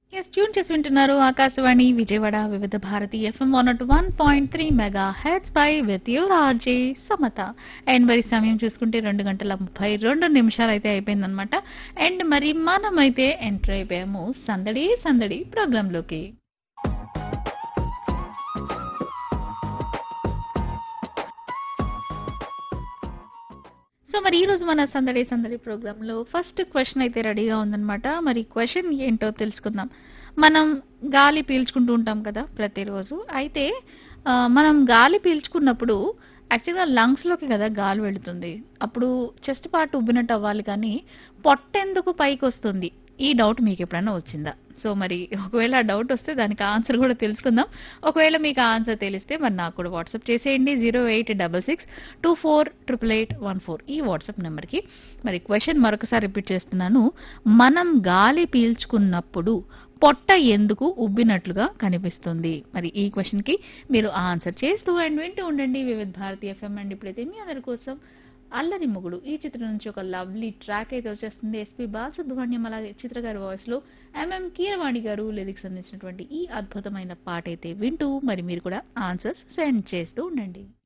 yes tune చేసి వింటున్నారు Akashvani Vijayawada Vividh Bharati FM one naught one point three mega heads పై with your RJ Samatha and మరి సమయం చూసుకుంటే రెండు గంటల ముప్పై రెండు నిమిషాలు అయితే అయిపోయిందనమాట అండ్ మరి మనమైతే ఎంటర్ అయిపోయాము సందడి సందడి ప్రోగ్రామ్ లోకి సో మరి ఈ రోజు మన సందడి సందడి ప్రోగ్రామ్ లో ఫస్ట్ క్వశ్చన్ అయితే రెడీగా ఉందన్నమాట మరి క్వశ్చన్ ఏంటో తెలుసుకుందాం మనం గాలి పీల్చుకుంటూ ఉంటాం కదా ప్రతిరోజు అయితే ఆ, మనం గాలి పీల్చుకున్నప్పుడు యాక్చువల్గా లంగ్స్ లోకి కదా గాలి వెళుతుంది అప్పుడు చెస్ట్ పార్ట్ ఉబ్బినట్టు అవ్వాలి కానీ పొట్టెందుకు పైకి వస్తుంది ఈ డౌట్ మీకు ఎప్పుడైనా వచ్చిందా సో మరి ఒకవేళ ఆ డౌట్ వస్తే దానికి ఆన్సర్ కూడా తెలుసుకుందాం ఒకవేళ మీకు ఆన్సర్ తెలిస్తే మరి నాకు కూడా వాట్సాప్ చేసేయండి zero eight double six two four triple eight one four ఈ వాట్సాప్ నెంబర్కి మరి క్వశ్చన్ మరొకసారి రిపీట్ చేస్తున్నాను మనం గాలి పీల్చుకున్నప్పుడు పొట్ట ఎందుకు ఉబ్బినట్లుగా కనిపిస్తుంది మరి ఈ క్వశ్చన్ కి మీరు ఆన్సర్ చేస్తూ అండ్ వింటూ ఉండండి వివిధ భారతి ఎఫ్ఎం అండ్ ఇప్పుడైతే మీ అందరి కోసం అల్లరి మొగుడు ఈ చిత్రం నుంచి ఒక లవ్లీ ట్రాక్ అయితే వచ్చేస్తుంది ఎస్పి బాలసుబ్రహ్మణ్యం అలాగే చిత్ర గారి వాయిస్ లో ఎంఎం కీరవాణి గారు లిరిక్స్ అందించినటువంటి ఈ అద్భుతమైన పాట అయితే వింటూ మరి మీరు కూడా ఆన్సర్స్ సెండ్ చేస్తూ ఉండండి